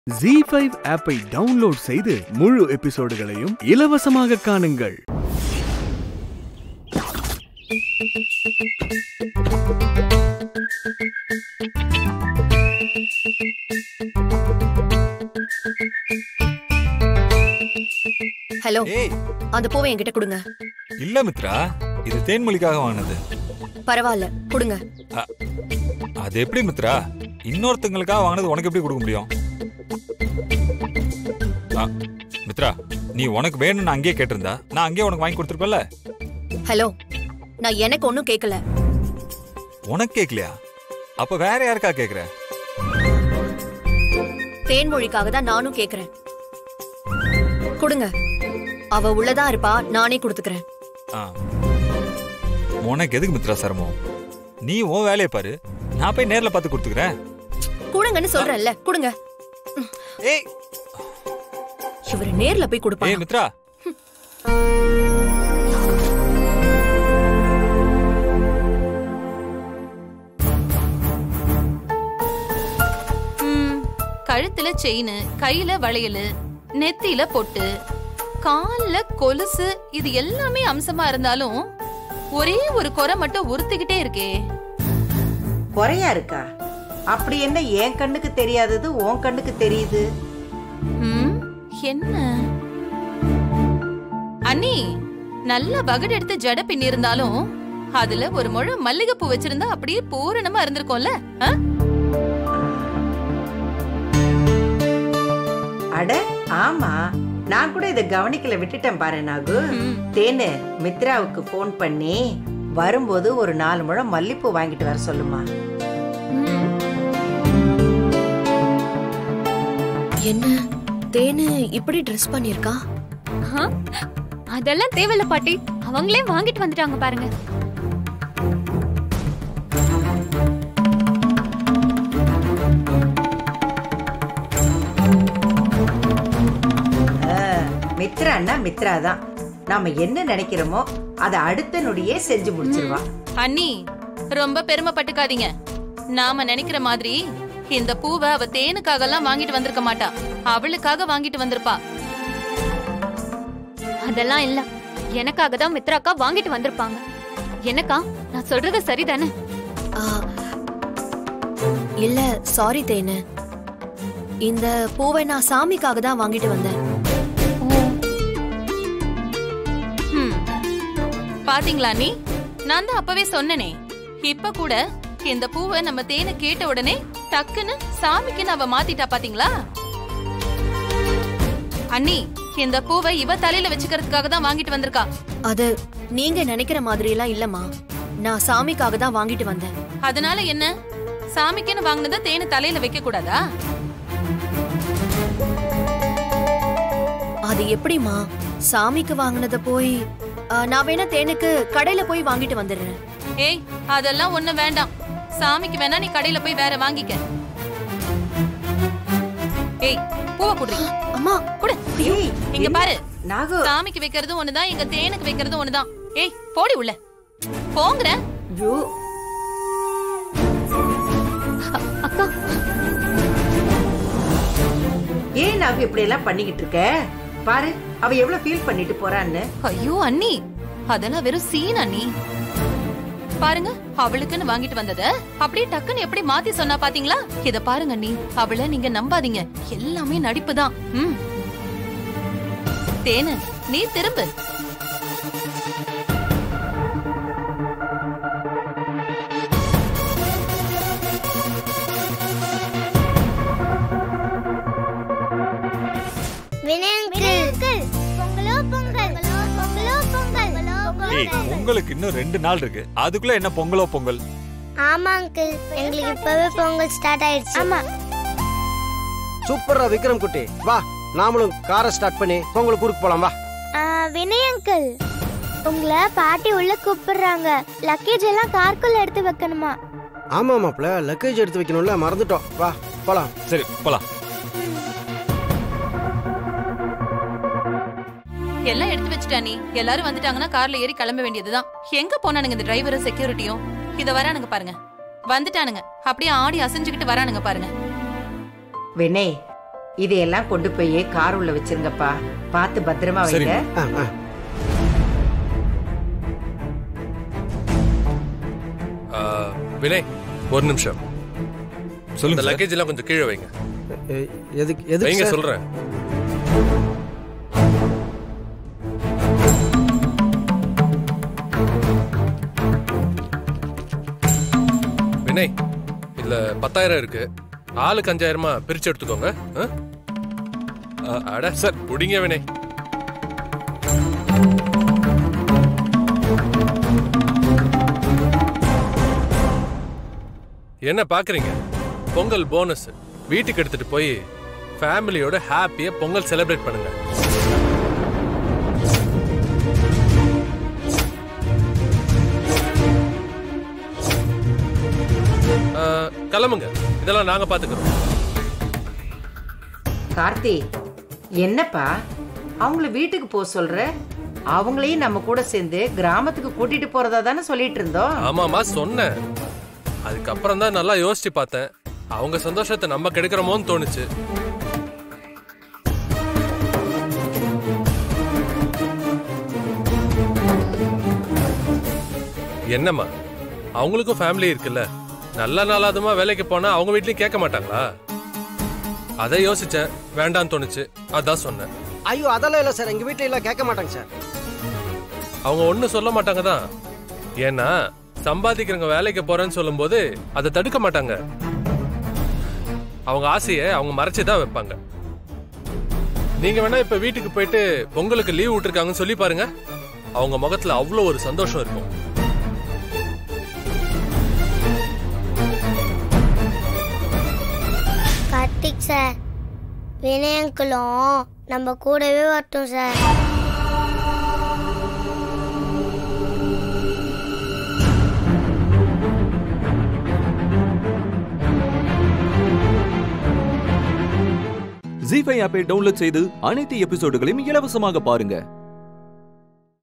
G five ஆப்பை download செய்து முழு எபிசோடுகளையும் இலவசமாக காணுங்கள் ஹலோ ஏய் அந்த பூவை என்கிட்ட கொடுங்க இல்ல மித்ரா இது தேன்மொழிக்காக வாங்கினது பரவாயில்ல கொடுங்க அது எப்படி மித்ரா இன்னொருத்தங்களுக்காக வாங்கினது உனக்கு எப்படி கொடுக்க முடியும் ஆ, மித்ரா நீ உனக்கு வேணும்னு அங்கேயே கேட்டிருந்தா நான் அங்கேயே உனக்கு வாங்கி கொடுத்துருப்பேன்ல ஹலோ நான் எனக்கு ஒன்றும் கேட்கல உனக்கு கேட்கலையா அப்ப வேற யாருக்கா கேக்குற தேன்மொழிக்காக தான் நானும் கேக்குறேன் கொடுங்க அவ உள்ளதா இருப்பா நானே கொடுத்துக்கிறேன் ஆ. உனக்கு எதுக்கு மித்ரா சிரமம் நீ உன் வேலையை பாரு நான் போய் நேர்ல பார்த்து கொடுத்துக்கிறேன் கொடுங்கன்னு சொல்றேன்ல கொடுங்க ஏய் இவர் நேர்ல போய் ஏய் கொடுப்பாங்க மித்ரா ம், கழுத்துல செயின் கையில வளையல் நெத்தியில பொட்டு கால்ல கொலுசு இது எல்லாமே அம்சமா இருந்தாலும் ஒரே ஒரு குறை மட்டும் உறுத்திக்கிட்டே இருக்கே குறையா இருக்கா அப்படி என்ன என் கண்ணுக்கு தெரியாதது உன் கண்ணுக்கு தெரியுது ம், என்ன அண்ணி நல்ல பகட் எடுத்து ஜட பின்னி இருந்தாலும் அதுல ஒரு முழம் மல்லிகைப்பூ வச்சிருந்தா அப்படியே பூரணமா இருந்திருக்கும்ல ஆ? அட ஆமா நான் கூட இதை கவனிக்கல விட்டுட்டேன் பாரு நாகு ம். தேனு மித்ராவுக்கு ஃபோன் பண்ணி வரும்போது ஒரு நாலு முழம் மல்லிப்பூ வாங்கிட்டு வர சொல்லுமா ம். என்ன தேனு இப்படி ட்ரெஸ் பண்ணிருக்கா ஆ, அதெல்லாம் தேவையில்ல பாட்டி அவங்களே வாங்கிட்டு வந்துட்டாங்க பாருங்க மித்ரான்னா மித்ரா தான் நாம என்ன நினைக்கிறோமோ அதை அடுத்த நொடியே செஞ்சு முடிச்சிருவா அண்ணி ரொம்ப பெருமைப்பட்டுக்காதீங்க நாம நினைக்கிற மாதிரி இந்த பூவை அவ தேனுக்காக எல்லாம் வாங்கிட்டு வந்திருக்க மாட்டா அவளுக்காக வாங்கிட்டு வந்திருப்பா அதெல்லாம் இல்ல எனக்காக தான் மித்ராக்கா வாங்கிட்டு வந்திருப்பாங்க எனக்கா நான் சொல்றது சரிதானே ஆ, இல்ல சாரி தேனு இந்த பூவை நான் சாமிக்காக தான் வாங்கிட்டு வந்தேன் ஹம். பாத்தீங்களா நீ நான் தான் அப்பவே சொன்னனே இப்ப கூட இந்த பூவை நம்ம தேனை கேட்ட உடனே டக்குன்னு சாமிக்குன்னு அவ மாத்திட்டா பாத்தீங்களா அண்ணி இந்த பூவை இவ தலையில வச்சுக்கிறதுக்காக தான் வாங்கிட்டு வந்திருக்கா அது நீங்க நினைக்கிற மாதிரி எல்லாம் இல்லம்மா நான் சாமிக்காக தான் வாங்கிட்டு வந்தேன் அதனால என்ன சாமிக்குன்னு வாங்கினதை தேனை தலையில வைக்க கூடாதா அது எப்படிம்மா சாமிக்கு வாங்கினத போய் ஆ, நான் வேணா தேனுக்கு கடையில போய் வாங்கிட்டு வந்துடுறேன் ஏய் அதெல்லாம் ஒண்ணு வேண்டாம் சாமிக்கு வேணா நீ கடையில போய் வேற வாங்கிக்க ஏய் பூவை குடுறி அம்மா குடு ஏய், இங்க என்ன? பாரு நாகு சாமிக்கு வைக்கிறதும் ஒண்ணுதான் எங்க தேனுக்கு வைக்கிறதும் ஒண்ணுதான் ஏய் போடி உள்ள போங்கற ஐயோ, அக்கா ஏன் நாகு இப்படி எல்லாம் பண்ணிக்கிட்டு இருக்க பாரு அவ எவ்வளவு ஃபீல் பண்ணிட்டு போறான்னு ஐயோ அண்ணி அதெல்லாம் வெறும் சீன் அண்ணி பாருங்க அவளுக்குன்னு வாங்கிட்டு வந்தத அப்படியே டக்குன்னு எப்படி மாத்தி சொன்னா பாத்தீங்களா இத பாருங்க அண்ணி அவளை நீங்க நம்பாதீங்க எல்லாமே நடிப்பு தான் ம் தேனு நீ திரும்பு வினயங்கள் பொங்கலோ பொங்கல் பொங்கலோ பொங்கல் ஏய் பொங்கலுக்கு இன்னும் ரெண்டு நாள் இருக்கு அதுக்குள்ள என்ன பொங்கலோ பொங்கல் ஆமா அங்கிள் எங்களுக்கு இப்பவே பொங்கல் ஸ்டார்ட் ஆயிடுச்சு ஆமா சூப்பரா விக்ரம் குட்டி வா நாமளும் காரை ஸ்டார்ட் பண்ணி பொங்கலுக்கு ஊருக்கு போலாம் வா வினய் அங்கிள் உங்களை பாட்டி உள்ள கூப்பிடுறாங்க லக்கேஜ் எல்லாம் கார்க்குள்ள எடுத்து வைக்கணுமா ஆமா மாப்ள லக்கேஜ் எடுத்து வைக்கணும்ல மறந்துட்டோம் வா போலாம் சரி போலாம் எல்லாம் எடுத்து வச்சுட்டா நீ எல்லாரும் வந்துட்டாங்கன்னா கார்ல ஏறி கிளம்ப வேண்டியதுதான் எங்க போனானுங்க இந்த டிரைவரும் செக்யூரிட்டியும் இத வரானுங்க பாருங்க வந்துட்டானுங்க அப்படியே ஆடி அசைஞ்சுக்கிட்டு வரானுங்க பாருங்க வினய் இதையெல்லாம் கொண்டு போய் கார் உள்ள வச்சிருங்கப்பா பார்த்து பத்திரமா வைங்க சரிங்க. ஆ, ஆ. ஆ, வினய் ஒரு நிமிஷம் இந்த சொல்லுங்க சார். லக்கேஜ் எல்லாம் கொஞ்சம் கீழே வைங்க எ- எதுக்கு எதுக்கு வைங்க சார்? சொல்றேன் வினய் இதுல பத்தாயிரம் இருக்கு ஆளுக்கு அஞ்சாயிரமா பிரிச்சு எடுத்துக்கோங்க ஆ? ஆ, அட சார் புடிங்க வினய் என்ன பாக்குறீங்க பொங்கல் போனஸ் வீட்டுக்கு எடுத்துட்டு போய் ஃபேமிலியோட ஹாப்பியா பொங்கல் செலிப்ரேட் பண்ணுங்க ஆ, கிளம்புங்க இதெல்லாம் நாங்க பாத்துக்கிறோம் கார்த்தி என்னப்பா அவங்கள வீட்டுக்கு போக சொல்ற அவங்களையும் நம்ம கூட சேர்ந்து கிராமத்துக்கு கூட்டிட்டு போறதா தானே சொல்லிட்டு இருந்தோம் ஆமாமா சொன்னேன் அதுக்கப்புறம் தான் நல்லா யோசிச்சு பார்த்தேன் அவங்க சந்தோஷத்தை நம்ம கெடுக்கிறோமோன்னு தோணுச்சு என்னம்மா அவங்களுக்கும் ஃபேமிலி இருக்குல்ல நல்ல நாளாதுமா வேலைக்கு போனா அவங்க வீட்லயும் கேட்க மாட்டாங்களா அதை யோசிச்சேன் வேண்டான்னு தோணுச்சு அதான் சொன்னேன் ஐயோ அதெல்லாம் இல்லை சார் எங்க வீட்டுல எல்லாம் கேட்க மாட்டாங்க சார் அவங்க ஒன்றும் சொல்ல மாட்டாங்க தான் ஏன்னா சம்பாதிக்கிறவங்க வேலைக்கு போறேன்னு சொல்லும்போது அதை தடுக்க மாட்டாங்க அவங்க ஆசையை அவங்க மறைச்சு தான் வைப்பாங்க நீங்க வேணா இப்ப வீட்டுக்கு போயிட்டு பொங்கலுக்கு லீவ் விட்டுருக்காங்கன்னு சொல்லி பாருங்க அவங்க முகத்துல அவ்வளோ ஒரு சந்தோஷம் இருக்கும் கார்த்திக் சார் வினய் அங்கிளும் நம்ம கூடவே வரட்டும் சார் ஜி ஃபைவ் ஆப்பை டவுன்லோட் செய்து அனைத்து எபிசோடுகளையும் இலவசமாக பாருங்க